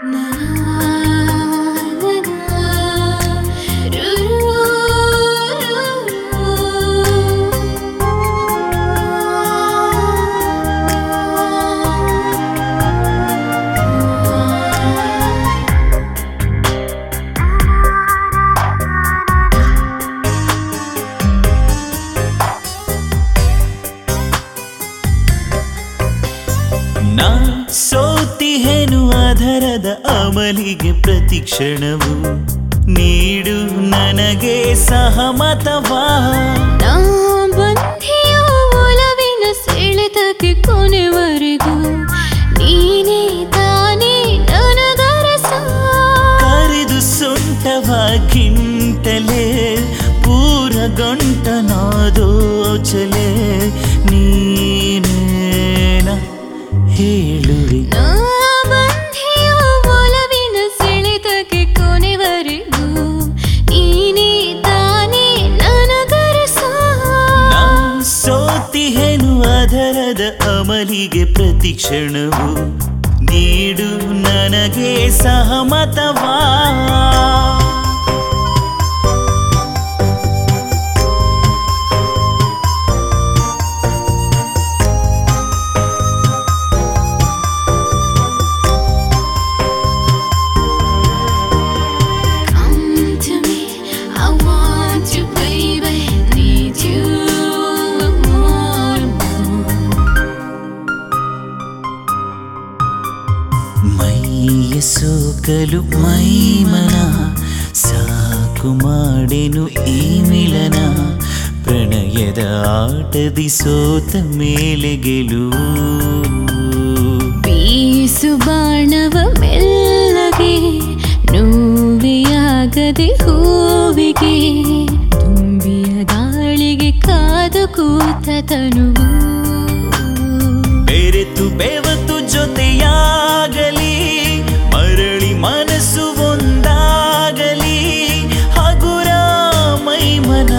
ನಾ ಸೋತಿಹೆನು ಆಧಾರದ ಅಮಲಿಗೆ ಪ್ರತಿ ಕ್ಷಣವು ನೀಡು ನನಗೆ ಸಹಮತವಾ ನಾ ಬಂಧಿಯೋ ಒಲವಿನ ಸೆಳೆತಕ್ಕೆ ಕೊನೆವರೆಗೂ ನೀನೇ ತಾನೇ ನನಗರಸ ಕರೆದು ಸೊಂಟವಾಗಿಂತಲೇ ಪೂರ ಗಂಟನಾದೋಚಲೆ ನೀನೇನ ಹೇಳುವೆ ನಾ ಬಂಧಿಯೋ ಒಲವಿನ ಸೆಳೆತಕ್ಕೆ ಕೊನೆವರೆಗೂ ನೀನೇ ತಾನೇ ನನಗರಸ ನಾ ಸೋತಿಹೆನು ಆಧಾರದ ಅಮಲಿಗೆ ಪ್ರತಿ ಕ್ಷಣವು ನೀಡು ನನಗೆ ಸಹಮತವಾ Come to me, I want you, baby. Need you more and more. ಮೈಯ ಸೋಕಲು ಮೈಮನ ಸಾಕು ಮಾಡೆನು ಈ ಮಿಲನ ಪ್ರಣಯದ ಆಟದಿ ಸೋತ ಮೇಲೆ ಗೆಲುವು ಬೀಸು ಬಾಣವ ಮೆಲ್ಲಗೆ ನೋವಿಯಾಗದೆ ಹೂವಿಗೆ ತುಂಬಿಯ ಗಾಳಿಗೆ ಕಾದು ಕೂತ ತನುವು ಬೆರೆತು ಬೆವತು ಜೊತೆಯಾಗಲಿ ಮರಳಿ ಮನಸ್ಸು ಒಂದಾಗಲಿ ಹಗುರ ಮೈಮನ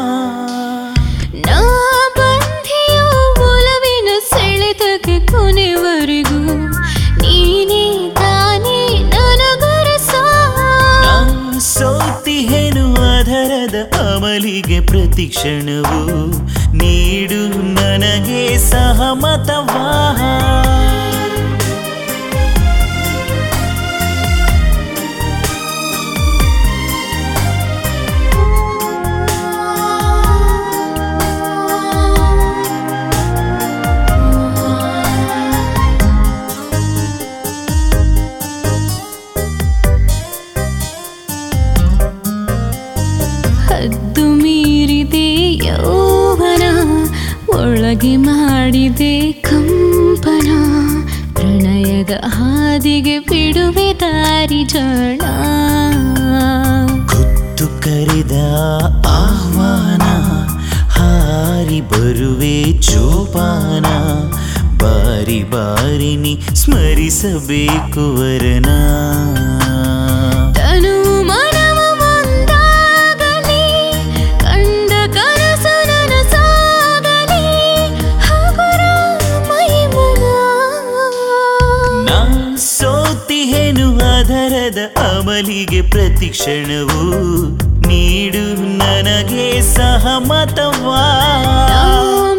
ನಾ ಬಂಧಿಯೋ ಒಲವಿನ ಸೆಳೆತಕ್ಕೆ ಕೊನೆವರೆಗೂ ನೀನೇ ತಾನೇ ನನಗರಸ ನಾ ಸೋತಿಹೆನು ಆಧಾರದ ಅಮಲಿಗೆ ಪ್ರತಿ ಕ್ಷಣವು ನೀಡು ನನಗೆ ಸಹಮತವಾ ಹದ್ದು ಮೀರಿದೆ ಯೌವನ ಒಳಗೆ ಮಾಡಿದೆ ಕಂಪನ ಪ್ರಣಯದ ಹಾದಿಗೆ ಬಿಡುವೆ ದಾರಿ ಜಣ ಗುತ್ತು ಕರೆದ ಆಹ್ವಾನ ಹಾರಿ ಬರುವೆ ಜೋಪಾನ ಬಾರಿ ಬಾರಿ ನೀ ಸ್ಮರಿಸಬೇಕು ವರನ ತನು ಮನವ ಒಂದಾಗಲಿ ಕಂಡ ಕನಸು ನನಸಾಗಲಿ ಹಗುರ ಮೈಮನ ನಾ ಸೋತಿಹೆನು ಆಧಾರದ ಅಮಲಿಗೆ ಪ್ರತಿ ಕ್ಷಣವು ನೀಡು ನನಗೆ ಸಹಮತವಾ ನಾ